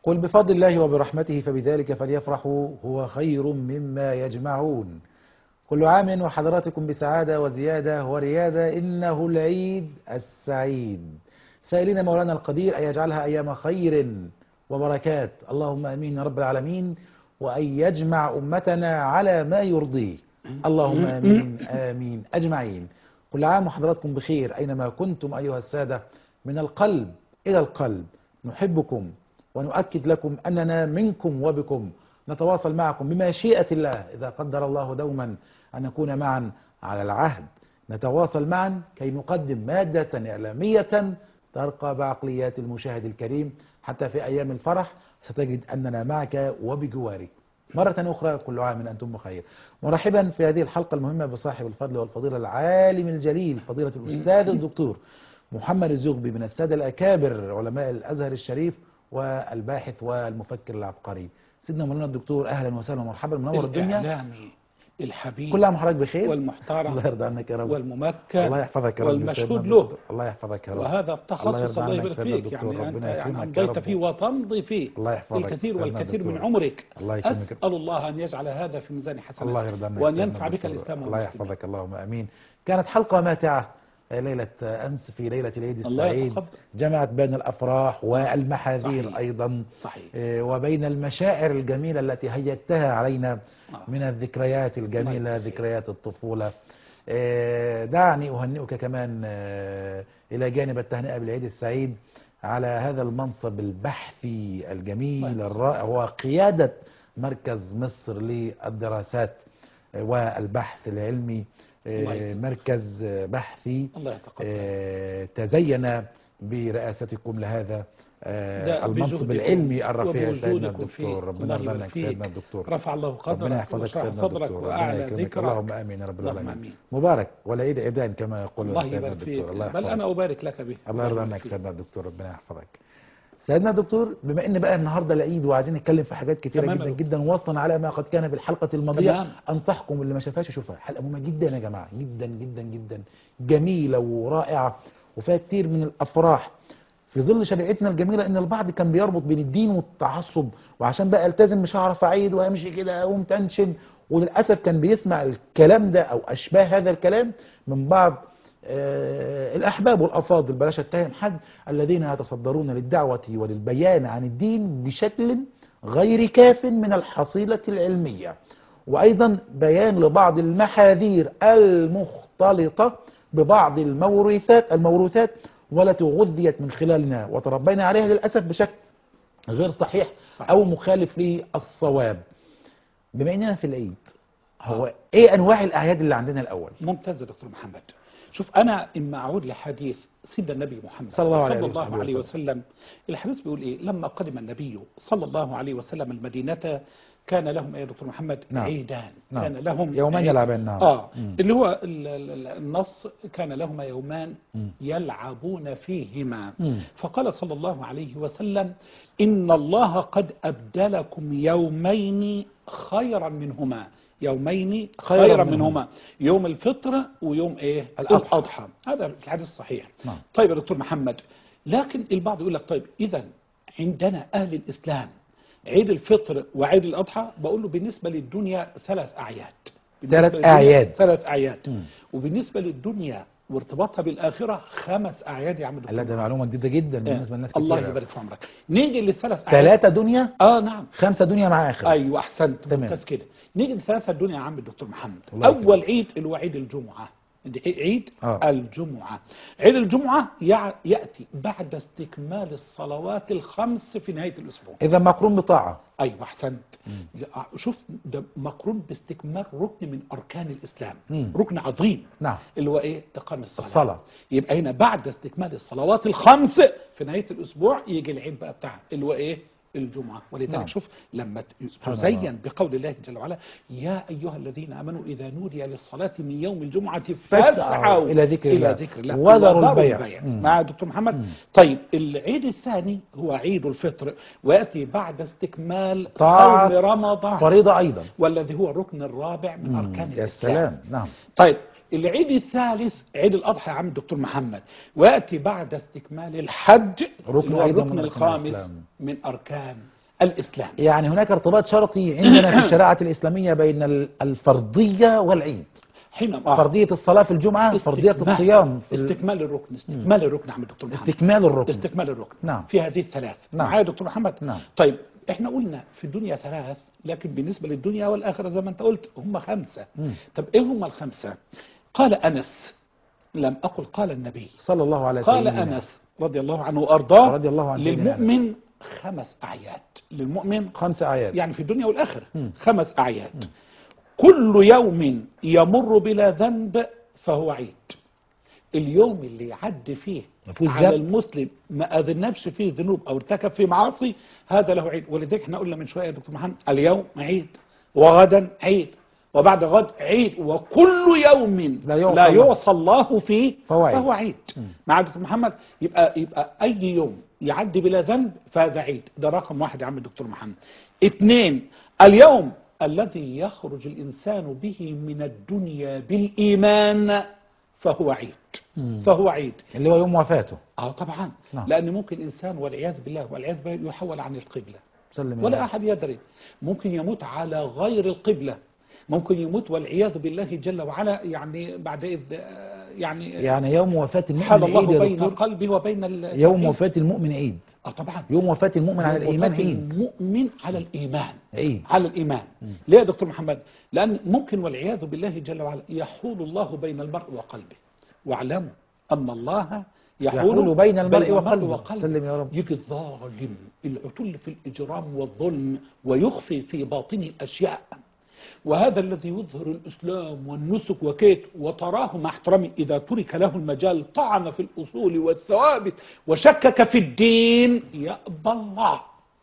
قل بفضل الله وبرحمته فبذلك فليفرحوا هو خير مما يجمعون كل عام وحضراتكم بسعادة وزيادة وريادة إنه العيد السعيد سائلين مولانا القدير أن يجعلها أيام خير وبركات اللهم أمين يا رب العالمين وأن يجمع أمتنا على ما يرضيه اللهم آمين آمين أجمعين كل عام وحضراتكم بخير أينما كنتم أيها السادة من القلب إلى القلب نحبكم ونؤكد لكم أننا منكم وبكم نتواصل معكم بمشيئة الله إذا قدر الله دوما أن نكون معا على العهد نتواصل معا كي نقدم مادة إعلامية ترقى بعقليات المشاهد الكريم حتى في أيام الفرح ستجد أننا معك وبجوارك مرة أخرى كل عام أنتم بخير مرحبا في هذه الحلقة المهمة بصاحب الفضل والفضيلة العالم الجليل فضيلة الأستاذ الدكتور محمد الزغبي من السادة الأكابر علماء الأزهر الشريف والباحث والمفكر العبقري سيدنا مولانا الدكتور أهلا وسهلا ومرحبا منور الدنيا الإعلامي الحبيب كل عام وحضرتك بخير والمحترم الله يرضى عنك يا رب والممكن الله يحفظك يا رب والمشهود سيدنا له الدكتور. الله يحفظك يا رب وهذا الله التخصص يرضى الله عنك يبارك سيدنا فيك الدكتور. يعني أنت ربنا يعني يكرمك يا أمضيت رب. فيه وتمضي فيه الله يحفظك الكثير سيدنا والكثير من الدكتور. عمرك الله يكرمك. أسأل الله أن يجعل هذا في ميزان حسناتك الله يرضى عنك وأن سيدنا ينفع بك الدكتور. الإسلام الله والمسلمين يحفظك اللهم امين كانت حلقه ماتعه ليله امس في ليله العيد الله السعيد يتقبل. جمعت بين الافراح والمحاذير صحيح. ايضا صحيح آه، وبين المشاعر الجميله التي هيجتها علينا آه. من الذكريات الجميله الله يجزيك. ذكريات الطفوله آه، دعني اهنئك كمان آه، الى جانب التهنئه بالعيد السعيد على هذا المنصب البحثي الجميل الله الرائع وقياده مركز مصر للدراسات والبحث العلمي الله آه، يجزيك. مركز آه، بحثي الله يتقبل آه، تزين برئاستكم لهذا آه، ده المنصب بجهدكم العلمي الرفيع وبوجودكم سيدنا فيه. الدكتور ربنا الله يرضى يبارك عنك فيك. سيدنا الدكتور رفع الله قدرك ربنا يحفظك وشرح سيدنا صدرك الدكتور ربنا وأعلى يكرمك ذكرك اللهم امين يا رب اللهم العالمين آمين. مبارك والعيد عيدان كما يقول الله سيدنا يبارك فيك الدكتور الله بل يحفظك أنا أبارك لك به الله يرضى يبارك عنك فيك. سيدنا الدكتور ربنا يحفظك سيدنا الدكتور بما ان بقى النهارده العيد وعايزين نتكلم في حاجات كتيره تمام جدا يا جدا وصلا على ما قد كان في الحلقه الماضيه تمام. انصحكم اللي ما شافهاش يشوفها حلقه مهمه جدا يا جماعه جدا جدا جدا جميله ورائعه وفيها كتير من الافراح في ظل شريعتنا الجميله ان البعض كان بيربط بين الدين والتعصب وعشان بقى التزم مش هعرف اعيد وامشي كده اقوم تنشن وللاسف كان بيسمع الكلام ده او اشباه هذا الكلام من بعض آه، الأحباب والأفاضل بلاش اتهم حد الذين يتصدرون للدعوة وللبيان عن الدين بشكل غير كاف من الحصيلة العلمية وأيضا بيان لبعض المحاذير المختلطة ببعض الموروثات الموروثات والتي غذيت من خلالنا وتربينا عليها للأسف بشكل غير صحيح صحيح. أو مخالف للصواب بما أننا في العيد هو إيه أنواع الأعياد اللي عندنا الأول ممتاز يا دكتور محمد شوف أنا إما أعود لحديث سيدنا النبي محمد صلى الله عليه صلى وسلم. الله عليه وسلم الحديث بيقول إيه لما قدم النبي صلى الله عليه وسلم المدينة كان لهم إيه يا دكتور محمد نعم. عيدان نعم. كان لهم يومان عيد- يلعبان، نعم. آه مم. اللي هو ال- ال- ال- النص كان لهما يومان مم. يلعبون فيهما مم. فقال صلى الله عليه وسلم إن الله قد أبدلكم يومين خيرا منهما يومين خيراً خيرا, منهما. منهما يوم الفطر ويوم ايه الأضحى. الأضحى هذا الحديث صحيح نعم. طيب يا دكتور محمد لكن البعض يقول لك طيب إذا عندنا أهل الإسلام عيد الفطر وعيد الأضحى بقول له بالنسبة للدنيا ثلاث أعياد بالنسبة ثلاث للدنيا أعياد. ثلاث أعياد مم. وبالنسبة للدنيا وارتباطها بالآخرة خمس أعياد يا عم دكتور لا ده محمد. معلومة جديدة جدا بالنسبة للناس كتير الله أوي. يبارك في عمرك نيجي للثلاث أعياد ثلاثة دنيا اه نعم خمسة دنيا مع آخر ايوه احسنت تمام. ممتاز كده نيجي لثلاثة الدنيا يا عم الدكتور محمد الله يكرمك. اول عيد اللي هو عيد الجمعه دي عيد آه. الجمعه عيد الجمعه يع- ياتي بعد استكمال الصلوات الخمس في نهايه الاسبوع إذا مقرون بطاعة ايوه احسنت يا- شوف ده مقرون باستكمال ركن من اركان الاسلام مم. ركن عظيم نعم اللي هو ايه اقام الصلاه الصلاة. يبقى هنا بعد استكمال الصلوات الخمس في نهايه الاسبوع يجي العيد بقى بتاعها اللي هو ايه الجمعه ولذلك نعم. شوف لما ت- سبحان تزين الله. بقول الله جل وعلا يا ايها الذين امنوا اذا نودي للصلاه من يوم الجمعه فاسعوا فاسعوا إلى ذكر الله. الى ذكر الله وذروا البيع. مم. مع دكتور محمد طيب العيد الثاني هو عيد الفطر وياتي بعد استكمال طاعة صوم رمضان فريضة أيضا والذي هو الركن الرابع من اركان يا الاسلام سلام نعم طيب العيد الثالث عيد الأضحى يا عم الدكتور محمد ويأتي بعد استكمال الحج ركن اللي هو أيضا الركن من أركان الخامس الإسلام. من أركان الإسلام يعني هناك ارتباط شرطي عندنا في الشريعة الإسلامية بين ال- الفرضية والعيد حينما فرضية الصلاة في الجمعة فرضية استكمال- الصيام في ال- استكمال الركن استكمال الركن يا عم الدكتور محمد استكمال الركن استكمال الركن نعم. في هذه الثلاث نعم. معايا يا دكتور محمد نعم. طيب احنا قلنا في الدنيا ثلاث لكن بالنسبة للدنيا والآخرة زي ما انت قلت هم خمسة مم. طب ايه هم الخمسة قال أنس لم أقل قال النبي صلى الله عليه قال وسلم أنس رضي الله عنه وأرضاه رضي الله عن سيدنا للمؤمن خمس أعياد للمؤمن خمس آيات يعني في الدنيا والآخرة مم. خمس أعياد كل يوم يمر بلا ذنب فهو عيد اليوم اللي يعدي فيه ما فيهوش على ذنب. المسلم ما أذنبش فيه ذنوب أو ارتكب فيه معاصي هذا له عيد ولذلك احنا قلنا من شوية يا دكتور محمد اليوم عيد وغدا عيد وبعد غد عيد وكل يوم لا يعصى لا الله. يعصى الله فيه فهو عيد. فهو عيد مع دكتور محمد يبقى يبقى أي يوم يعدي بلا ذنب فهذا عيد ده رقم واحد يا عم الدكتور محمد اثنين اليوم الذي يخرج الإنسان به من الدنيا بالإيمان فهو عيد مم. فهو عيد اللي هو يوم وفاته اه طبعا نعم. لأن ممكن إنسان والعياذ بالله والعياذ بالله يحول عن القبلة سلم يا ولا رب. أحد يدري ممكن يموت على غير القبلة ممكن يموت والعياذ بالله جل وعلا يعني بعد إذ آه، يعني يعني يوم وفاة حال المؤمن عيد الله يا بين دكتور قلبي وبين ال- يوم العيد. وفاة المؤمن عيد اه طبعا يوم وفاة المؤمن على يوم الإيمان وفاة عيد المؤمن على الإيمان عيد على الإيمان ليه يا دكتور محمد لأن ممكن والعياذ بالله جل وعلا يحول الله بين المرء وقلبه واعلموا أن الله يحول, يحول بين المرء وقلبه. سلم يا رب. يجي الظالم العتل في الإجرام والظلم ويخفي في باطنه أشياء وهذا الذي يظهر الإسلام والنسك وكيت وتراه مع احترامي إذا ترك له المجال طعن في الأصول والثوابت وشكك في الدين يأبى الله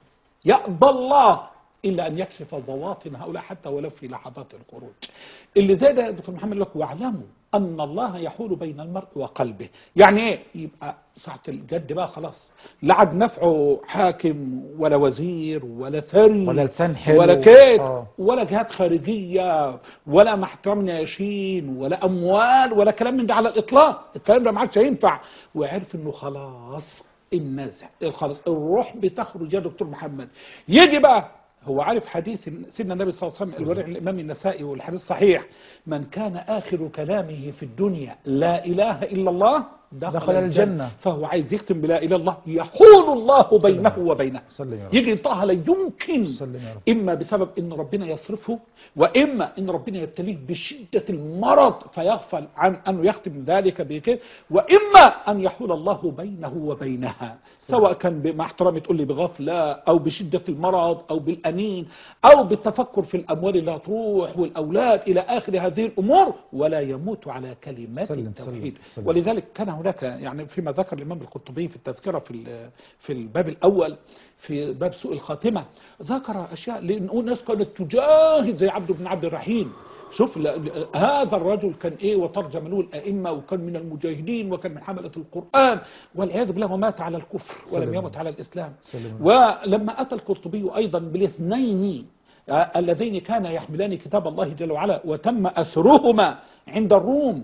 يأبى الله إلا أن يكشف بواطن هؤلاء حتى ولو في لحظات الخروج اللي زي ده يا دكتور محمد لك واعلموا أن الله يحول بين المرء وقلبه يعني إيه يبقى ساعة الجد بقى خلاص لا عاد نفعه حاكم ولا وزير ولا ثري ولا لسان حلو. ولا كيد آه. ولا جهات خارجية ولا محترم ناشين ولا أموال ولا كلام من ده على الإطلاق الكلام ده ما عادش هينفع وعرف إنه خلاص النزع خلاص الروح بتخرج يا دكتور محمد يجي بقى هو عارف حديث سيدنا النبي صلى الله عليه وسلم الورع الإمام النسائي والحديث صحيح من كان آخر كلامه في الدنيا لا إله إلا الله دخل, دخل الجنة. فهو عايز يختم بلا إله إلا الله يحول الله بينه وبينه سلم يا رب. يجي طه لا يمكن سلم يا رب. إما بسبب إن ربنا يصرفه وإما إن ربنا يبتليه بشدة المرض فيغفل عن أنه يختم ذلك بكده وإما أن يحول الله بينه وبينها سواء كان ب- مع احترامي تقول لي بغفلة أو بشدة المرض أو بالأنين أو بالتفكر في الأموال اللي هتروح والأولاد إلى آخر هذه الأمور ولا يموت على كلمات سلم، التوحيد سلم، سلم. ولذلك كان هناك يعني فيما ذكر الإمام القرطبي في التذكرة في ال- في الباب الأول في باب سوء الخاتمة ذكر أشياء لأن ناس كانت تجاهد زي عبد بن عبد الرحيم شوف ل- ل- هذا الرجل كان ايه وترجم له الائمه وكان من المجاهدين وكان من حمله القران والعياذ بالله ومات على الكفر ولم سلم. يمت على الاسلام سلم. ولما اتى القرطبي ايضا بالاثنين آه، اللذين كان يحملان كتاب الله جل وعلا وتم اسرهما عند الروم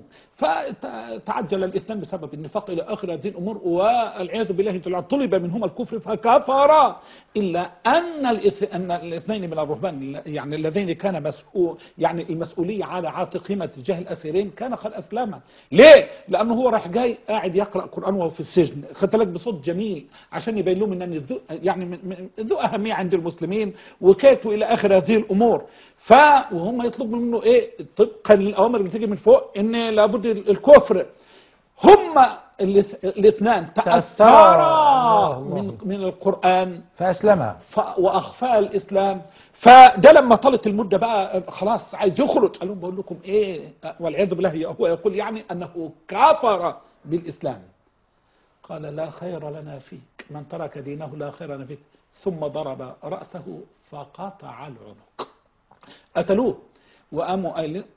فتعجل الاثنان بسبب النفاق الى اخر هذه الامور والعياذ بالله جل وعلا طلب منهما الكفر فكفرا الا ان الإث- ان الاثنين من الرهبان يعني اللذين كان مسؤول يعني المسؤوليه على عاتقهما تجاه الاسيرين كان قد اسلما ليه؟ لانه هو راح جاي قاعد يقرا قران وهو في السجن خدت بالك بصوت جميل عشان يبين لهم ان ذو يعني من- من- ذو اهميه عند المسلمين وكاتوا الى اخر هذه الامور ف وهم يطلبوا منه ايه طبقا للاوامر اللي بتيجي من فوق ان لابد الكفر هم الاث- الاثنان تأثرا. تاثرا الله. من من القران فأسلم ف- واخفاء الاسلام فده لما طالت المده بقى خلاص عايز يخرج قال لهم بقول لكم ايه والعياذ بالله هو يقول يعني انه كفر بالاسلام قال لا خير لنا فيك من ترك دينه لا خير لنا فيك ثم ضرب راسه فقطع العنق قتلوه وقاموا قايلين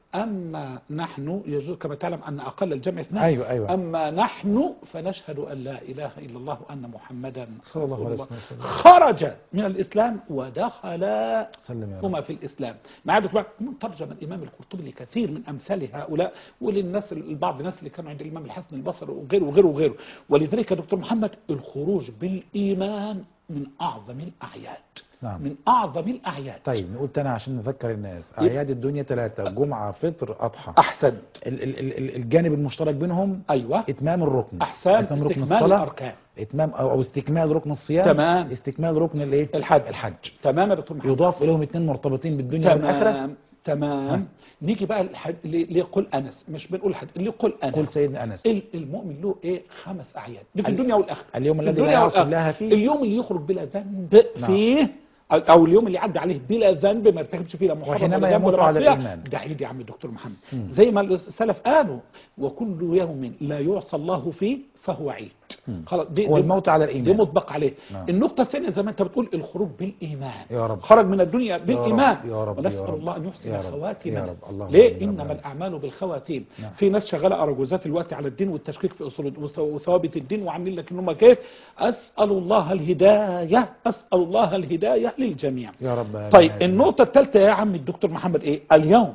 أما نحن يجوز كما تعلم أن أقل الجمع اثنان أيوة، أيوة. أما نحن فنشهد أن لا إله إلا الله وأن محمدا صلى الله رسول عليه وسلم. خرج من الإسلام ودخل سلم يا رب هما في الإسلام مع دكتور من ترجم الإمام القرطبي لكثير من أمثال هؤلاء وللناس البعض الناس اللي كانوا عند الإمام الحسن البصري وغيره وغيره وغيره ولذلك يا دكتور محمد الخروج بالإيمان من أعظم الأعياد نعم. من أعظم الأعياد طيب نقول تاني عشان نذكر الناس أعياد الدنيا ثلاثة جمعة فطر أضحى أحسن ال- ال- ال- الجانب المشترك بينهم أيوة إتمام الركن أحسن إتمام ركن استكمال الصلاة الأركان إتمام أو أو استكمال ركن الصيام تمام. استكمال ركن الإيه الحج الحج تمام يا دكتور محمد يضاف إليهم اثنين مرتبطين بالدنيا والآخرة تمام تمام نيجي بقى الحج... ل- لقل أنس مش بنقول حج لقل أنس قل سيدنا أنس ال- المؤمن له ايه خمس اعياد دي في ال- الدنيا والاخره اليوم في الذي الدنيا لا يعصي والآخرة. الله فيه. اليوم اللي يخرج بلا ذنب نعم. فيه أو- او اليوم اللي يعدي عليه بلا ذنب ما يرتكبش فيه لا محرم وحينما ولا ذنب يموت ولا على معصية، الإيمان. ده عيد يا عم الدكتور محمد زي ما السلف قالوا وكل يوم لا يعصى الله فيه فهو عيد خلاص دي هو دي- الموت على دي الإيمان مطبق عليه نعم. النقطة الثانية زي ما انت بتقول الخروج بالإيمان يا رب. خرج من الدنيا بالإيمان يا رب، يا ونسأل رب. الله أن يحسن يا رب، خواتمنا يا رب، اللهم ليه آمين يا رب إنما العالمين. الأعمال بالخواتيم نعم. في ناس شغالة أرجوزات الوقت على الدين والتشكيك في أصول وث- وثوابت الدين وعاملين لك إنهم كيف أسأل الله الهداية أسأل الله الهداية للجميع يا رب طيب آمين. النقطة الثالثة يا عم الدكتور محمد إيه اليوم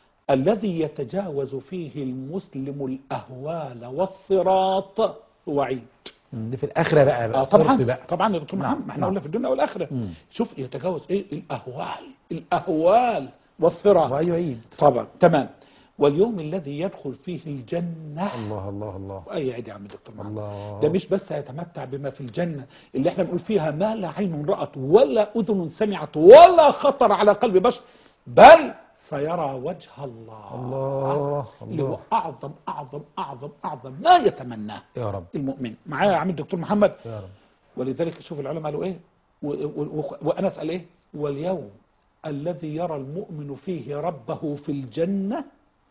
الذي يتجاوز فيه المسلم الأهوال والصراط هو عيد مم، دي في الآخرة بقى, آه بقى طبعا صرف بقى طبعا يا دكتور نعم، محمد ما احنا نعم. قلنا في الدنيا والاخره مم. شوف يتجاوز ايه الاهوال الاهوال والصراط وأي عيد طبعا تمام واليوم الذي يدخل فيه الجنه الله الله الله اي عيد يا عم دكتور محمد الله ده مش بس هيتمتع بما في الجنه اللي احنا بنقول فيها ما لا عين رات ولا اذن سمعت ولا خطر على قلب بشر بل سيرى وجه الله الله اللي هو الله اعظم اعظم اعظم اعظم ما يتمناه يا رب المؤمن معايا يا عم الدكتور محمد يا رب ولذلك شوف العلماء قالوا ايه و- و- و- وانس قال ايه واليوم الذي يرى المؤمن فيه ربه في الجنه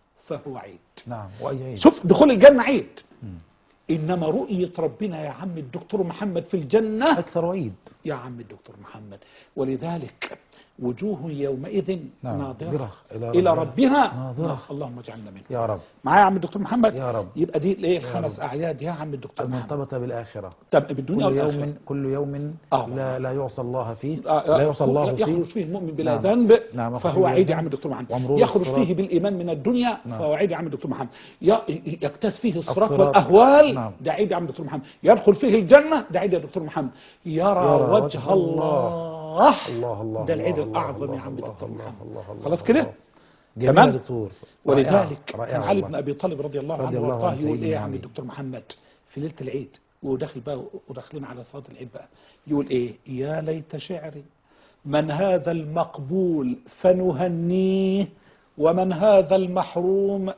فهو عيد نعم وأي عيد شوف دخول الجنه عيد مم. انما رؤيه ربنا يا عم الدكتور محمد في الجنه أكثر عيد يا عم الدكتور محمد ولذلك وجوه يومئذ نعم ناظره إلى الى ربها ربها ناظرة. اللهم اجعلنا منه يا رب معايا يا عم الدكتور محمد يا رب. يبقى دي الايه يا خمس رب. اعياد يا عم الدكتور محمد المرتبطة بالآخرة طب بالدنيا كل والآخرة. يوم كل يوم آه. لا لا يعصى الله فيه آه، لا يعصى الله يخرج فيه فيه المؤمن بلا نعم. ذنب نعم، فهو يخرج عيد بلا يا عم ذنب. الدكتور محمد ومرور يخرج الصراط. فيه بالإيمان من الدنيا نعم. فهو عيد يا عم الدكتور محمد ي- يكتس فيه الصراط الصراط. والأهوال نعم. ده عيد يا عم الدكتور محمد يدخل فيه الجنة ده عيد يا دكتور محمد يرى, يرى وجه وجه الله الله الله ده العيد الله، الأعظم الله، يا عم الله، الدكتور الله، محمد الله، الله، خلاص الله. كده جميل تمام؟ يا دكتور ولذلك رائعة، كان رائعة علي والله. بن ابي طالب رضي الله رضي عنه الله وارضاه عن يقول سيدنا ايه يا عم علي. الدكتور محمد في ليله العيد وداخل بقى وداخلين على صلاه العيد بقى يقول ايه يا ليت شعري من هذا المقبول فنهنيه ومن هذا المحروم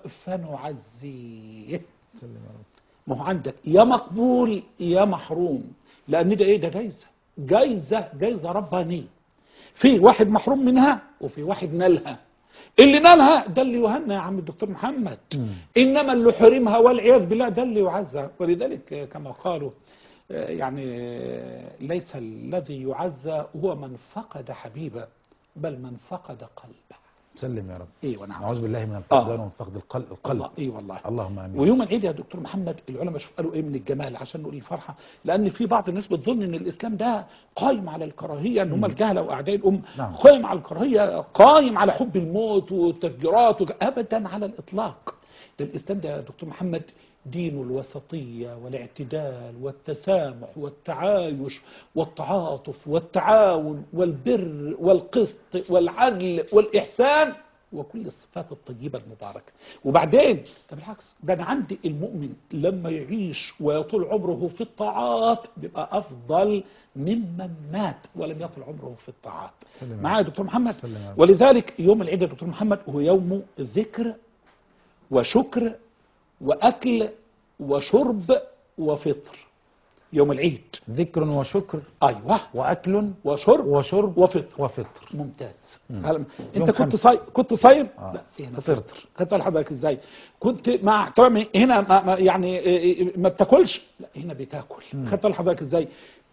فنعزيه سلم يا رب. ما هو عندك يا مقبول يا محروم لان ده ايه ده جايزه جايزه جايزه ربانيه في واحد محروم منها وفي واحد نالها اللي نالها ده اللي يهنى يا عم الدكتور محمد مم. انما اللي حرمها والعياذ بالله ده اللي يعزى ولذلك آه، كما قالوا آه، يعني آه، ليس الذي يعزى هو من فقد حبيبه بل من فقد قلبه سلم يا رب ايوه نعم نعوذ بالله من الفقدان ومن فقد القلب القلب الله اي والله اللهم امين ويوم العيد يا دكتور محمد العلماء شوف قالوا ايه من الجمال عشان نقول الفرحه لان في بعض الناس بتظن ان الاسلام ده قايم على الكراهيه ان هم الجهله واعداء الام نعم. قائم على الكراهيه قائم على حب الموت والتفجيرات وك... ابدا على الاطلاق ده الاسلام ده يا دكتور محمد دين الوسطيه والاعتدال والتسامح والتعايش والتعاطف والتعاون والبر والقسط والعدل والاحسان وكل الصفات الطيبة المباركة وبعدين ده بالعكس ده أنا عندي المؤمن لما يعيش ويطول عمره في الطاعات بيبقى أفضل ممن مات ولم يطول عمره في الطاعات سلم. معايا يا دكتور محمد سلم يا رب. ولذلك يوم العيد يا دكتور محمد هو يوم ذكر وشكر وأكل وشرب وفطر يوم العيد ذكر وشكر أيوه واكل وشرب وشرب وفطر وفطر ممتاز مم. هل... يوم انت كنت خمس. صايم كنت صايم آه. لا هنا فطرت. فطر خدت بالك حضرتك ازاي كنت مع احترامي هنا ما ما يعني إيه، إيه، ما بتاكلش لا هنا بتاكل خدت بالك حضرتك ازاي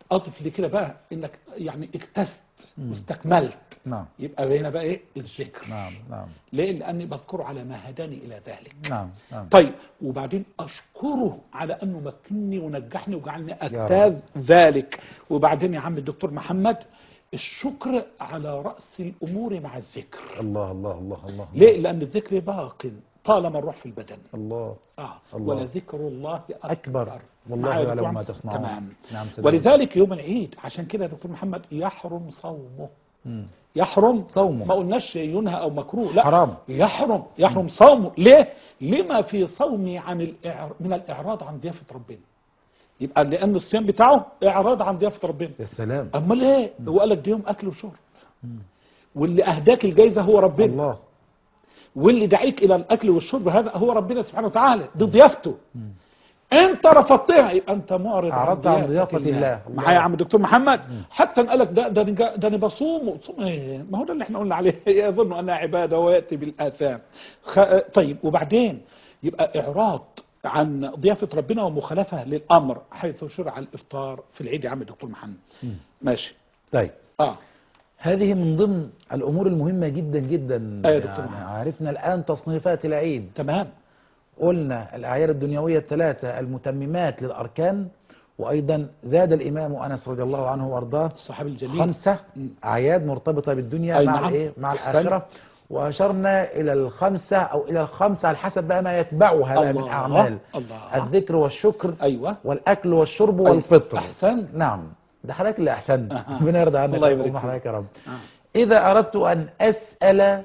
اضف لي كده بقى انك يعني اكتست مم. واستكملت نعم يبقى هنا بقى ايه الذكر نعم نعم ليه لاني بذكره على ما هداني الى ذلك نعم نعم طيب وبعدين اشكره على انه مكنني ونجحني وجعلني رب. اجتاز ذلك وبعدين يا عم الدكتور محمد الشكر على راس الامور مع الذكر الله الله الله الله ليه لان الذكر باق طالما الروح في البدن الله اه الله. ولذكر الله اكبر, أكبر. والله معايا يا يعلم دكتور ما محمد؟ تصنعون. تمام نعم سيدنا. ولذلك يوم العيد عشان كده يا دكتور محمد يحرم صومه مم. يحرم صومه. ما قلناش ينهى او مكروه لا حرام. يحرم يحرم صومه ليه لما في صومي عن الإعر... من الاعراض عن ضيافه ربنا يبقى لان الصيام بتاعه اعراض عن ضيافه ربنا يا سلام امال ايه هو قال لك ده يوم اكل وشرب واللي اهداك الجايزه هو ربنا الله واللي دعيك الى الاكل والشرب هذا هو ربنا سبحانه وتعالى دي ضيافته انت رفضتها يبقى انت معرض أعرضت عن ضيافة الله. الله. معايا يا عم الدكتور محمد حتى ان قالك ده ده أنا جا- ده انا بصوم صوم ايه ما هو ده اللي احنا قلنا عليه يظن انها عباده وياتي بالاثام خ... طيب وبعدين يبقى اعراض عن ضيافه ربنا ومخالفه للامر حيث شرع الافطار في العيد يا عم الدكتور محمد ماشي طيب اه هذه من ضمن الأمور المهمة جدا جدا أيوة يا دكتور يعني محمد. عرفنا الآن تصنيفات العيد تمام قلنا الأعياد الدنيوية الثلاثة المتممات للأركان وأيضا زاد الإمام أنس رضي الله عنه وأرضاه الصحابي الجليل خمسة مم. أعياد مرتبطة بالدنيا أي مع نعم. الإيه؟ مع أحسنت. الآخرة وأشرنا إلى الخمسة أو إلى الخمسة على حسب بقى ما يتبعها بقى من الله. أعمال الله. الذكر والشكر ايوه والأكل والشرب أيوة. والفطر أحسنت. نعم ده حضرتك اللي أحسنت أها. ربنا يرضى عنك الله يبارك ويقوم فيك. حضرتك يا رب آه. إذا أردت أن أسأل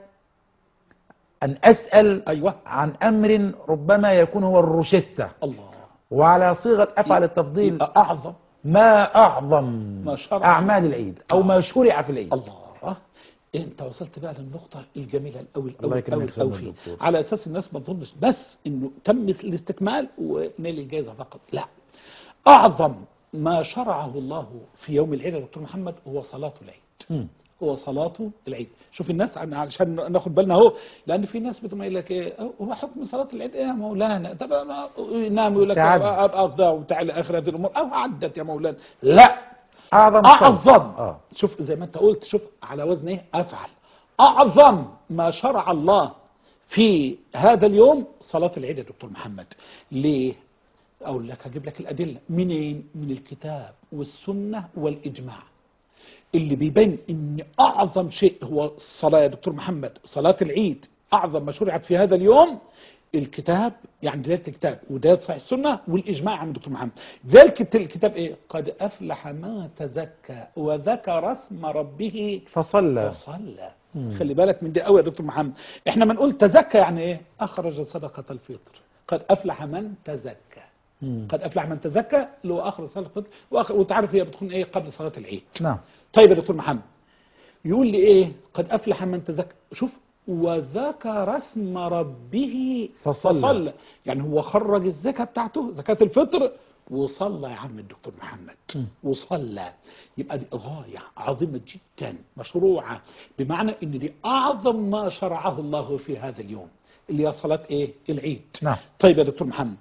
أن أسأل ايوه عن أمر ربما يكون هو الروشتة الله وعلى صيغة أفعل التفضيل يبقى اعظم ما أعظم ما شرع. أعمال العيد أو ما شرع في العيد الله انت وصلت بقى للنقطة الجميلة الأول الله الأول يكرمك الأول سيدنا الأول فيه الدكتور. على أساس الناس ما تظنش بس إنه تم الاستكمال ونيل الجائزة فقط لا أعظم ما شرعه الله في يوم العيد يا دكتور محمد هو صلاة العيد مم. هو صلاة العيد شوف الناس عن- علشان ناخد بالنا اهو لان في ناس بتقوم يقول لك ايه هو حكم صلاة العيد ايه يا مولانا طب انا ينام يقول لك تعد. ابقى افضى وبتاع الى اخر هذه الامور او عدت يا مولانا لا أعظم صوت. اعظم آه. شوف زي ما انت قلت شوف على وزن ايه افعل اعظم ما شرع الله في هذا اليوم صلاة العيد يا دكتور محمد ليه اقول لك هجيب لك الادله منين من الكتاب والسنه والاجماع اللي بيبين ان اعظم شيء هو الصلاه يا دكتور محمد صلاه العيد اعظم ما شرعت في هذا اليوم الكتاب يعني دلاله الكتاب ودلاله صحيح السنه والاجماع عن دكتور محمد ذلك الكتاب ايه قد افلح ما تزكى وذكر اسم ربه فصلى وصلى خلي بالك من دي قوي يا دكتور محمد احنا ما نقول تزكى يعني ايه اخرج صدقه الفطر قد افلح من تزكى مم. قد افلح من تزكى اللي هو اخرج صدقه الفطر وآخر وتعرف هي بتكون ايه قبل صلاه العيد نعم طيب يا دكتور محمد يقول لي ايه قد افلح من تزكى شوف وذكر اسم ربه فصلى. فصلى يعني هو خرج الزكاه بتاعته زكاه الفطر وصلى يا عم الدكتور محمد وصلى يبقى دي غايه عظيمه جدا مشروعه بمعنى ان دي اعظم ما شرعه الله في هذا اليوم اللي هي صلاه ايه العيد نعم. طيب يا دكتور محمد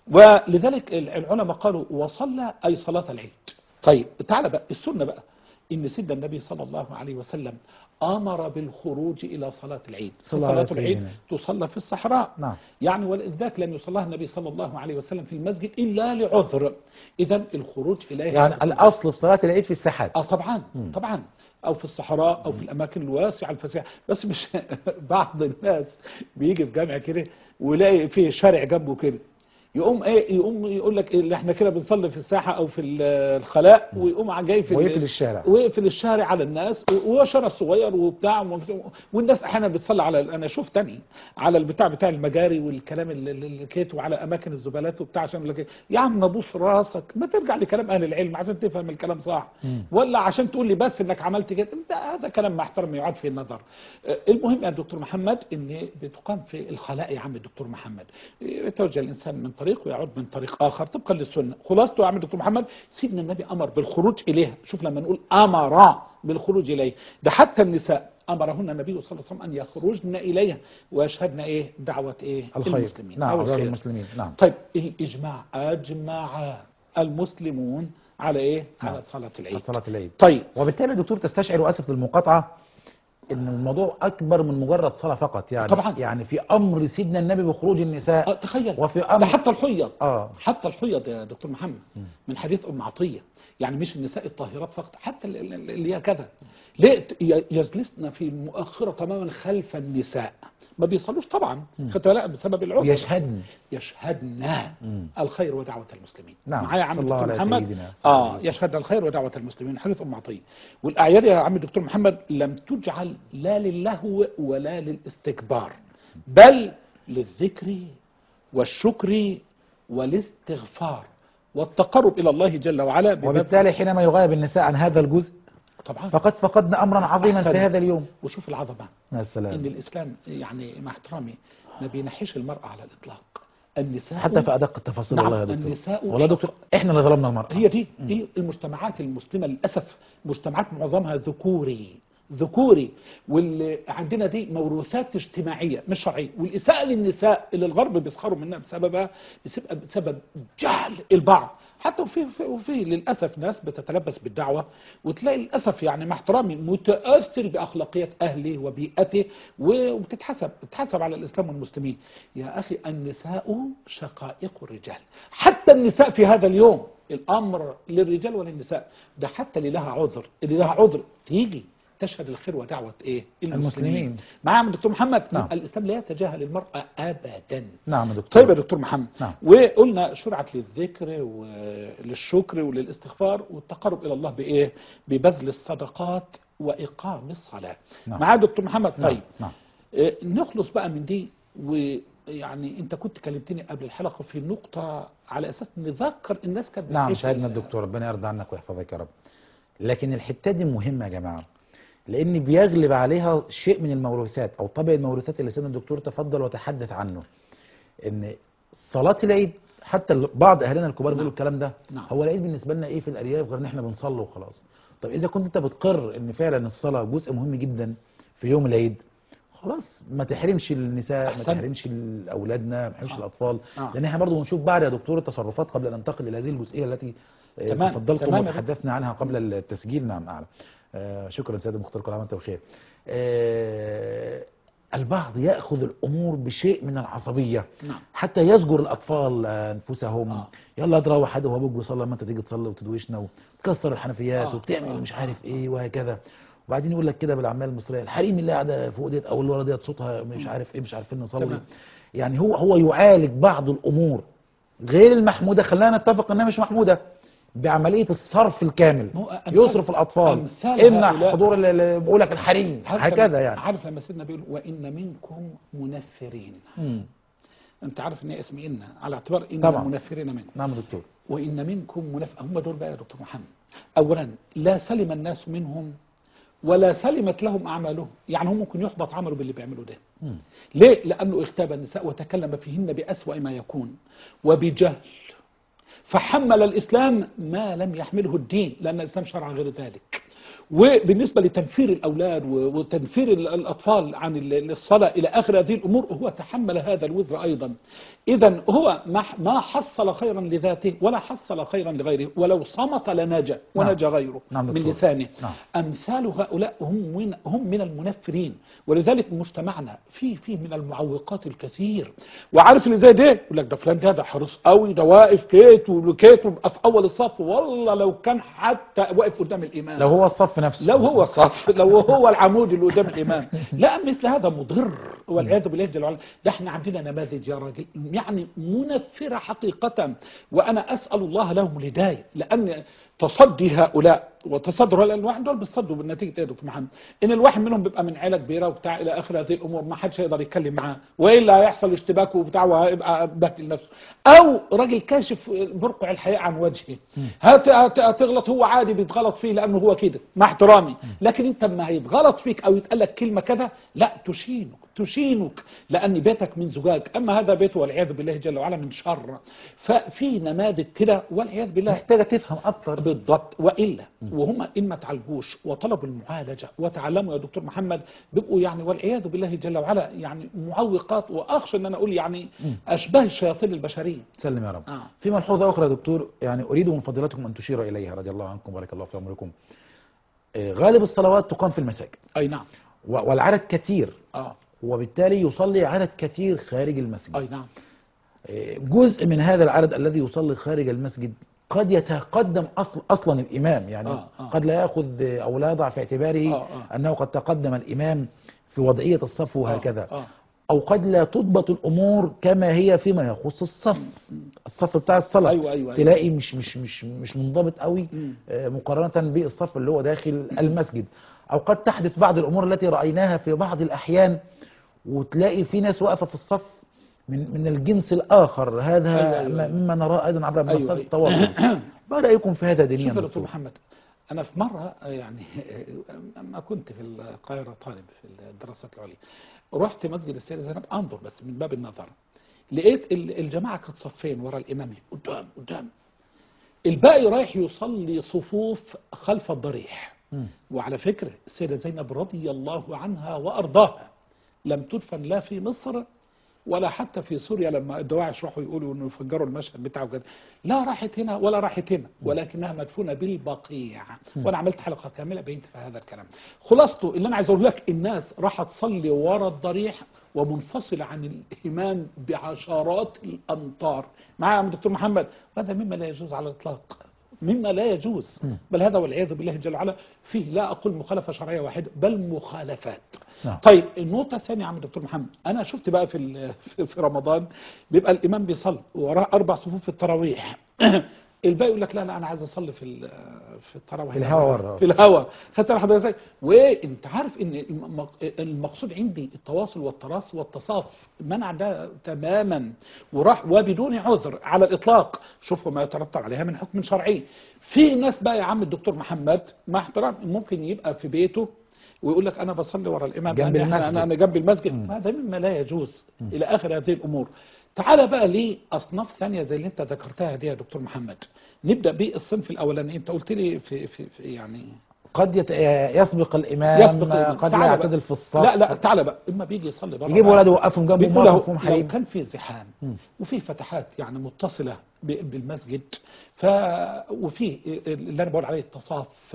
ولذلك العلماء قالوا وصلى أي صلاة العيد طيب تعال بقى السنة بقى إن سيدنا النبي صلى الله عليه وسلم أمر بالخروج إلى صلاة العيد صلى الله عليه صلاة العيد سيدنا. تصلى في الصحراء نعم. يعني ولذلك لم يصلىها النبي صلى الله عليه وسلم في المسجد إلا لعذر إذا الخروج إليها يعني الأصل في صلاة العيد في الساحات اه طبعا طبعا او في الصحراء او في الاماكن الواسعه الفسيحه بس مش بعض الناس بيجي في جامع كده ويلاقي فيه شارع جنبه كده يقوم ايه يقوم يقول لك إيه اللي احنا كده بنصلي في الساحه او في ال- الخلاء ويقوم جاي في ال- ويقفل الشارع. ويقفل الشارع على الناس وهو شارع صغير وبتاع ومف- والناس احيانا بتصلي على انا شفت تاني على البتاع بتاع المجاري والكلام اللي- اللي اللي كيت وعلى اماكن الزبالات وبتاع عشان يقول لك إيه، يا عم ابوس راسك ما ترجع لكلام اهل العلم عشان تفهم الكلام صح ولا عشان تقول لي بس انك عملت كده ده هذا كلام مع احترامي يعاد في النظر آه، المهم يا دكتور محمد ان بتقام في الخلاء يا عم الدكتور محمد يتوجه الانسان من طريق ويعود من طريق اخر طبقا للسنه خلاصته يا عم الدكتور محمد سيدنا النبي امر بالخروج اليها شوف لما نقول امر بالخروج اليه ده حتى النساء امرهن النبي صلى الله عليه وسلم ان يخرجن اليها ويشهدن ايه دعوه ايه الخير المسلمين نعم أو أولاد الخير. المسلمين نعم طيب الاجماع اجمع المسلمون على ايه نعم. على صلاة العيد صلاة العيد طيب وبالتالي دكتور تستشعر واسف للمقاطعه ان الموضوع اكبر من مجرد صلاه فقط يعني طبعاً. يعني في امر سيدنا النبي بخروج النساء آه، تخيل وفي ده امر حتى الحيض اه حتى الحيض يا دكتور محمد من حديث ام عطيه يعني مش النساء الطاهرات فقط حتى ال- ال- اللي هي كذا ليه ت- ي- يجلسن في مؤخره تماما خلف النساء ما بيصلوش طبعا خدت بالك بسبب العذر يشهدن يشهدن مم. الخير ودعوة المسلمين نعم. معايا يا عم صلى الله دكتور على محمد سيدنا صلى الله عليه اه وسلم. يشهد الخير ودعوة المسلمين حديث ام عطية والاعياد يا عم الدكتور محمد لم تجعل لا للهو ولا للاستكبار بل للذكر والشكر والاستغفار والتقرب الى الله جل وعلا ببذل- وبالتالي حينما يغيب النساء عن هذا الجزء طبعا فقد فقدنا امرا عظيما أحسن. في هذا اليوم وشوف العظمه يا ان سلام الاسلام يعني مع احترامي ما بينحيش المرأة على الاطلاق النساء حتى في ادق التفاصيل نعم، والله يا دكتور النساء والله يا دكتور احنا اللي ظلمنا المراه هي دي هي المجتمعات المسلمة للأسف مجتمعات معظمها ذكوري ذكوري واللي عندنا دي موروثات اجتماعية مش شرعية والإساءة للنساء اللي الغرب بيسخروا منها بسببها بسبب, بسبب جهل البعض حتى وفي في وفي للأسف ناس بتتلبس بالدعوة وتلاقي للأسف يعني مع احترامي متأثر بأخلاقيات أهله وبيئته وبتتحسب بتتحسب على الإسلام والمسلمين يا أخي النساء شقائق الرجال حتى النساء في هذا اليوم الأمر للرجال وللنساء ده حتى اللي لها عذر اللي لها عذر تيجي تشهد الخير ودعوة ايه المسلمين. معايا من دكتور محمد نعم. يبقى الإسلام لا يتجاهل المرأة أبدا نعم يا دكتور طيب يا دكتور محمد نعم. وقلنا شرعت للذكر وللشكر وللاستغفار والتقرب الى الله بايه ببذل الصدقات واقام الصلاه نعم. معايا دكتور محمد نعم، طيب نعم آه، نخلص بقى من دي ويعني انت كنت كلمتني قبل الحلقه في نقطه على اساس نذكر الناس كانت نعم بتعيش سيدنا ال- الدكتور ربنا يرضى عنك ويحفظك يا رب لكن الحته دي مهمه يا جماعه لان بيغلب عليها شيء من الموروثات او طبع الموروثات اللي سيدنا الدكتور تفضل وتحدث عنه ان صلاه العيد حتى ال- بعض اهلنا الكبار بيقولوا الكلام ده نعم. هو العيد بالنسبه لنا ايه في الارياف غير ان احنا بنصلي وخلاص طب اذا كنت انت بتقر ان فعلا الصلاه جزء مهم جدا في يوم العيد خلاص ما تحرمش النساء ما أحسنت. تحرمش اولادنا ما تحرمش آه. الاطفال آه. لان احنا برضو بنشوف بعض يا دكتور التصرفات قبل ان ننتقل الى هذه الجزئيه التي آه، تمام، تفضلتم تمام يا دكتور. وتحدثنا عنها قبل التسجيل نعم اعلم آه شكرا سيد المختار كل عام وانت بخير آه البعض ياخذ الامور بشيء من العصبيه نعم حتى يزجر الاطفال آه، انفسهم آه. يلا تروح حد وابوك بيصلي لما انت تيجي تصلي وتدوشنا وتكسر الحنفيات آه. وبتعمل آه. مش عارف ايه وهكذا وبعدين يقول لك كده بالعاميه المصريه الحريم اللي قاعده فوق ديت او اللي ورا ديت صوتها مش عارف ايه مش عارفين نصلي تمام. يعني هو هو يعالج بعض الامور غير المحموده خلينا نتفق انها مش محموده بعمليه الصرف الكامل هو أمثال- يصرف الاطفال أمثال امنع هؤلاء- حضور ال- ال- بقول لك الحريم عارف هكذا لما- يعني عارف لما سيدنا بيقول وان منكم منفرين مم. انت عارف ان اسم ان على اعتبار ان طبعا. منفرين منكم نعم يا دكتور وإن منكم منافق هم دول بقى يا دكتور محمد أولا لا سلم الناس منهم ولا سلمت لهم أعمالهم يعني هم ممكن يحبط عمله باللي بيعملوا ده مم. ليه؟ لأنه اغتاب النساء وتكلم فيهن بأسوأ ما يكون وبجهل فحمل الإسلام ما لم يحمله الدين لأن الإسلام شرع غير ذلك وبالنسبة لتنفير الأولاد و- وتنفير ال- الأطفال عن ال- الصلاة إلى آخر هذه الأمور هو تحمل هذا الوزر أيضا إذا هو ما ما حصل خيرا لذاته ولا حصل خيرا لغيره ولو صمت لنجا ونجا غيره نعم من دكتور. لسانه نعم. أمثال هؤلاء هم من هم من المنفرين ولذلك مجتمعنا فيه فيه من المعوقات الكثير وعارف اللي زي ده يقول لك ده فلان ده ده حريص قوي ده واقف كيت وكيت ويبقى في اول الصف والله لو كان حتى واقف قدام الامام لو هو الصف نفسه لو هو الصف لو هو العمود اللي قدام الامام لا مثل هذا مضر والعياذ بالله جل وعلا ده احنا عندنا نماذج يا راجل يعني منفره حقيقه وانا اسال الله لهم الهدايه لان تصدي هؤلاء وتصدر هؤلاء الواحد دول بيصدوا بالنتيجه ايه يا دكتور محمد ان الواحد منهم بيبقى من عيله كبيره وبتاع الى اخر هذه الامور ما حدش يقدر يتكلم معاه والا هيحصل اشتباك وبتاع وهيبقى بهدل نفسه او راجل كاشف برقع الحياء عن وجهه هت- هت- هتغلط هو عادي بيتغلط فيه لانه هو كده مع احترامي لكن انت لما هيتغلط فيك او يتقال لك كلمه كذا لا تشينه تشينه يحشينك لان بيتك من زجاج اما هذا بيت والعياذ بالله جل وعلا من شر ففي نماذج كده والعياذ بالله محتاجة تفهم أكتر بالضبط والا وهم ان ما تعالجوش وطلبوا المعالجه وتعلموا يا دكتور محمد بيبقوا يعني والعياذ بالله جل وعلا يعني معوقات واخشى ان انا اقول يعني اشباه الشياطين البشريه سلم يا رب آه. في ملحوظة أخرى يا دكتور يعني أريد من فضيلتكم أن تشير إليها رضي الله عنكم بارك الله في عمركم آه، غالب الصلوات تقام في المساجد اي نعم و- والعدد كثير اه وبالتالي يصلي عدد كثير خارج المسجد اي نعم آه، جزء من هذا العدد الذي يصلي خارج المسجد قد يتقدم أصل أصلا الإمام يعني آه، آه. قد لا يأخذ آه، أو لا يضع في اعتباره آه، آه. أنه قد تقدم الإمام في وضعية الصف وهكذا آه. أو قد لا تضبط الأمور كما هي فيما يخص الصف الصف بتاع الصلاة أيوة، أيوة، أيوة. تلاقي مش مش مش مش منضبط قوي مم. آه، مقارنة بالصف اللي هو داخل المسجد أو قد تحدث بعض الأمور التي رأيناها في بعض الأحيان وتلاقي في ناس واقفة في الصف من من الجنس الآخر هذا أيوة، أيوة، أيوة. مما نراه أيضا عبر أيوة، منصات أيوة. التواصل ما رأيكم في هذا دينيا شوف يا دكتور دكتور؟ محمد انا في مره يعني اما كنت في القاهره طالب في الدراسات العليا رحت مسجد السيده زينب انظر بس من باب النظر لقيت ال- الجماعه كانت صفين ورا الامام قدام قدام الباقي رايح يصلي صفوف خلف الضريح مم. وعلى فكره السيده زينب رضي الله عنها وارضاها لم تدفن لا في مصر ولا حتى في سوريا لما الدواعش راحوا يقولوا انه يفجروا المشهد بتاعه كده لا راحت هنا ولا راحت هنا ولكنها مدفونه بالبقيع وانا عملت حلقه كامله بينت في هذا الكلام خلاصته اللي انا عايز اقول لك الناس راح تصلي ورا الضريح ومنفصله عن الامام بعشرات الامتار معايا يا عم دكتور محمد هذا مما لا يجوز على الاطلاق مما لا يجوز بل هذا والعياذ بالله جل وعلا فيه لا اقول مخالفه شرعيه واحده بل مخالفات نعم. طيب النقطة الثانية يا عم دكتور محمد أنا شفت بقى في ال- في- في رمضان بيبقى الإمام بيصلي وراه أربع صفوف في التراويح الباقي يقول لك لا لا أنا عايز أصلي في ال- في التراويح في الهوا ورا. في الهوا خدت بالك حضرتك وأنت عارف إن الم- المقصود عندي التواصل والتراص والتصاف منع ده تماما وراح وبدون عذر على الإطلاق شوفوا ما يترتب عليها من حكم شرعي في ناس بقى يا عم الدكتور محمد مع احترام ممكن يبقى في بيته ويقول لك انا بصلي ورا الامام جنب أنا- المسجد. انا انا جنب المسجد هذا مما لا يجوز الى اخر هذه الامور تعال بقى لاصناف ثانيه زي اللي انت ذكرتها دي يا دكتور محمد نبدا بالصنف الاولاني انت قلت لي في, في, في يعني قد يت... يسبق الإمام يسبق الإمام. قد لا تعال بقى. يعتدل في الصف لا لا تعال بقى اما بيجي يصلي بره يجيب بقى. ولاده يوقفهم جنبه بيقول له موقفهم لو حليب كان في زحام وفي فتحات يعني متصلة ب- بالمسجد ف وفي اللي انا بقول عليه التصاف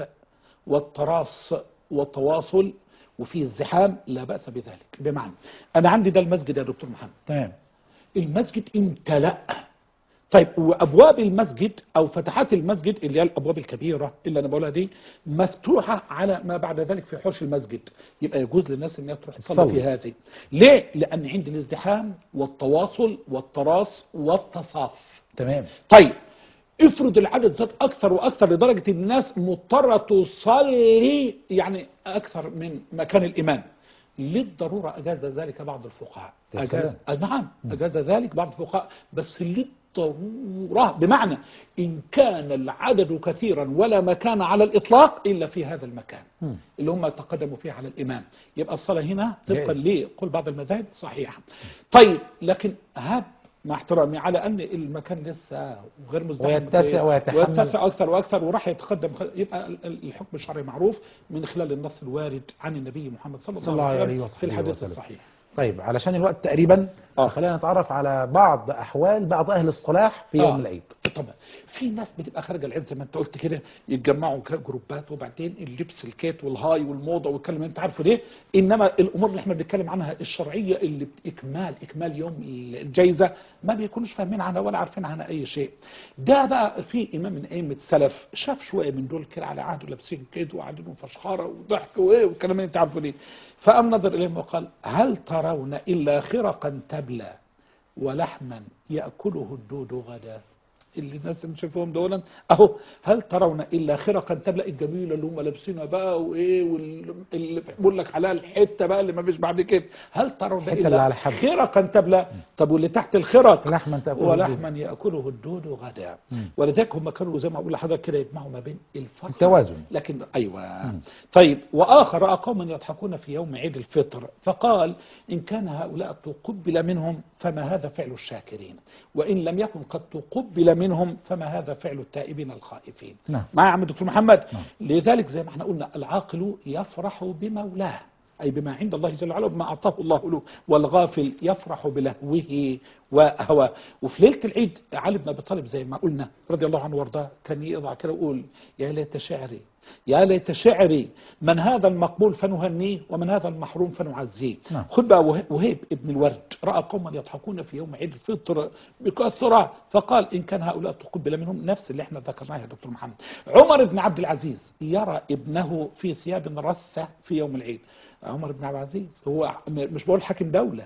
والتراص والتواصل وفي الزحام لا بأس بذلك بمعنى انا عندي ده المسجد يا دكتور محمد تمام المسجد امتلأ طيب وابواب المسجد او فتحات المسجد اللي هي الابواب الكبيره اللي انا بقولها دي مفتوحه على ما بعد ذلك في حوش المسجد يبقى يجوز للناس ان هي تروح تصلي تصلي. في هذه ليه لان عندي الازدحام والتواصل والتراص والتصاف تمام طيب افرض العدد زاد اكثر واكثر لدرجه ان الناس مضطره تصلي يعني اكثر من مكان الامام للضروره اجاز ذلك بعض الفقهاء يا اجاز سلام. آه نعم اجاز ذلك بعض الفقهاء بس للضروره بمعنى ان كان العدد كثيرا ولا مكان على الاطلاق الا في هذا المكان مم. اللي هم تقدموا فيه على الامام يبقى الصلاه هنا طبقا جائز. لقول بعض المذاهب صحيحه طيب لكن هب مع احترامي على ان المكان لسه غير مزدحم ويتسع ويتحمل. ويتسع اكثر واكثر وراح يتقدم يبقى ال- ال- الحكم الشرعي معروف من خلال النص الوارد عن النبي محمد صلى صلى الله عليه عليه وسلم وصحبه في الحديث وسلم. الصحيح طيب علشان الوقت تقريبا آه. خلينا نتعرف على بعض أحوال بعض أهل الصلاح في يوم آه. العيد طبعا في ناس بتبقى خارجه العيد زي ما انت قلت كده يتجمعوا ك- جروبات وبعدين اللبس الكيت والهاي والموضه والكلام اللي انت عارفه ده انما الامور اللي احنا بنتكلم عنها الشرعيه اللي اكمال اكمال يوم الجايزه ما بيكونوش فاهمين عنها ولا عارفين عنها اي شيء ده بقى في امام من ائمه السلف شاف شويه من دول كده على عهده لابسين كده وقاعدين فشخره وضحك وايه والكلام اللي انت عارفه ده فقام نظر اليهم وقال هل ترون الا خرقا تبلى ولحما ياكله الدود غدا اللي الناس اللي شايفهم دول اهو هل ترون الا خرقا تبلا الجميله اللي هم لابسينها بقى وايه واللي بيقول لك عليها الحته بقى اللي ما فيش بعد كده هل ترون الحتة اللي الا على الحب. خرقا تبلا طب واللي تحت الخرق لحما تأكله الدود. ولحما ياكله الدود غدا ولذلك هم كانوا زي ما اقول لحضرتك كده يجمعوا ما بين الفرح التوازن. لكن ايوه طيب واخر راى قوما يضحكون في يوم عيد الفطر فقال ان كان هؤلاء تقبل منهم فما هذا فعل الشاكرين وان لم يكن قد تقبل منهم فما هذا فعل التائبين الخائفين نعم. مع عم دكتور محمد نعم. لذلك زي ما احنا قلنا العاقل يفرح بمولاه أي بما عند الله جل وعلا وبما أعطاه الله له والغافل يفرح بلهوه وهواه وفي ليلة العيد علي بن أبي طالب زي ما قلنا رضي الله عنه وارضاه كان يضع كده ويقول يا ليت شعري يا ليت شعري من هذا المقبول فنهنيه ومن هذا المحروم فنعزيه نعم. خد بقى وه- وهيب ابن الورد رأى قوما يضحكون في يوم عيد الفطر بكثرة فقال إن كان هؤلاء تقبل منهم نفس اللي احنا ذكرناه يا دكتور محمد عمر بن عبد العزيز يرى ابنه في ثياب رثة في يوم العيد عمر بن عبد العزيز هو م- مش بقول حاكم دولة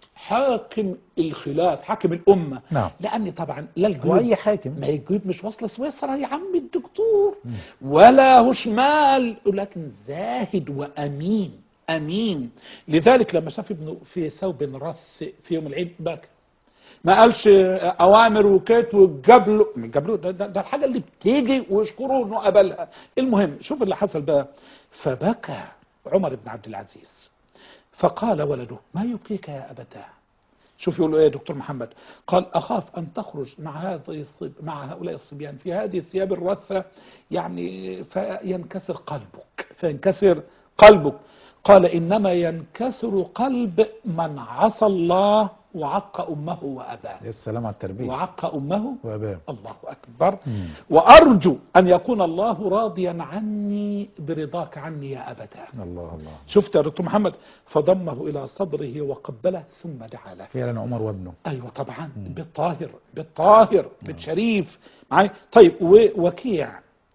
حاكم الخلاف حاكم الأمة نعم. لأن طبعا لا الجيوب واي حاكم ما الجيوب مش واصله سويسرا يا عم الدكتور ولا هو شمال ولكن زاهد وامين امين لذلك لما شاف ابنه في ثوب رث في يوم العيد بكى ما قالش اوامر وكيت وجابله جابله ده, ده, ده الحاجه اللي بتيجي ويشكروه انه قبلها المهم شوف اللي حصل بقى فبكى عمر بن عبد العزيز فقال ولده ما يبكيك يا ابتاه شوف يقول له ايه يا دكتور محمد قال اخاف ان تخرج مع هذه الصب... مع هؤلاء الصبيان في هذه الثياب الرثه يعني فينكسر قلبك فينكسر قلبك قال انما ينكسر قلب من عصى الله وعق امه واباه يا السلام على التربية وعق امه وأباه الله أكبر مم. وأرجو أن يكون الله راضيا عني برضاك عني يا أبتاه الله الله شفت يا دكتور محمد فضمه إلى صدره وقبله ثم دعا له فعلا عمر وابنه أيوة طبعا بالطاهر بالطاهر بالشريف معي طيب ووكيع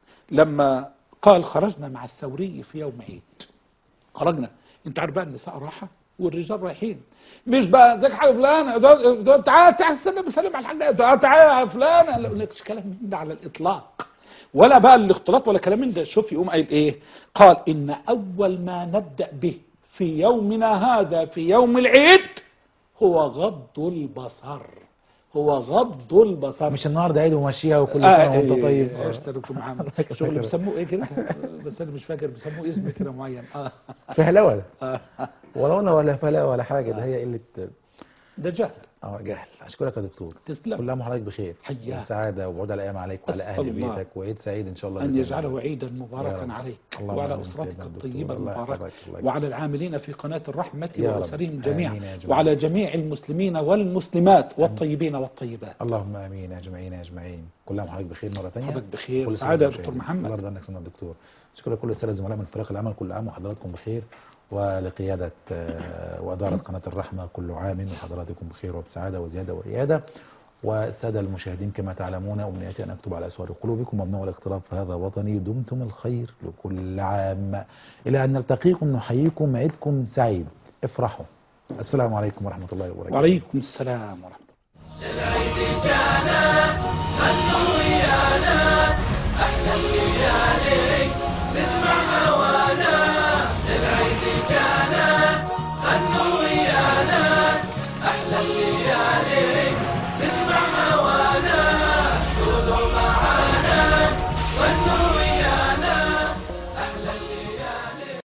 لما قال خرجنا مع الثوري في يوم عيد خرجنا انت عارف بقى النساء راحة والرجال رايحين مش بقى ازيك يا حاجه فلانه ده- ده- تعال تعال استنى بسلم على الحاجه ده تعال يا فلانه لا لكش كلام من ده على الاطلاق ولا بقى الاختلاط ولا كلام من ده شوف يقوم قايل ايه قال ان اول ما نبدا به في يومنا هذا في يوم العيد هو غض البصر هو غض البصر مش النهارده عيد ومشيها وكل آه، سنه وانت إيه، طيب ايش دكتور محمد الله يكفيك شغل يا رب. بيسموه ايه كده بس انا مش فاكر بيسموه اسم كده معين اه فهلوه ده آه. ولا انا ولا فلا ولا حاجه ده هي قله ده جهل اه جهل اشكرك يا دكتور تسلم كل عام وحضرتك بخير حياك. وسعاده وبعود الايام عليك وعلى أسأل اهل الله بيتك وعيد سعيد ان شاء الله أن بإذن يجعله الله. عيدا يا مباركا رب. عليك اللهم وعلى آمين أسرتك سيدنا الدكتور. الطيبة الله المباركة يحفظك، الله وعلى العاملين في قناة الرحمة يا رب. وأسرهم جميعا آمين يا جماعة. وعلى جميع المسلمين والمسلمات والطيبين والطيبات اللهم امين يا جماعين يا اجمعين كل عام وحضرتك بخير مره ثانيه حضرتك بخير كل سنة سعادة يا وأنتم دكتور بخير. محمد. الله يرضى عنك سنة الدكتور شكرا لكل الساده الزملاء من فريق العمل كل عام وحضراتكم بخير ولقياده آه، واداره قناه الرحمه كل عام وحضراتكم بخير وبسعاده وزياده ورياده والساده المشاهدين كما تعلمون امنيتي ان اكتب على اسوار قلوبكم ممنوع الاقتراب فهذا وطني دمتم الخير لكل عام الى ان نلتقيكم نحييكم عيدكم سعيد افرحوا السلام عليكم ورحمه الله وبركاته وعليكم السلام ورحمة الله العيد جانا خلوا ويانا احلى الليالي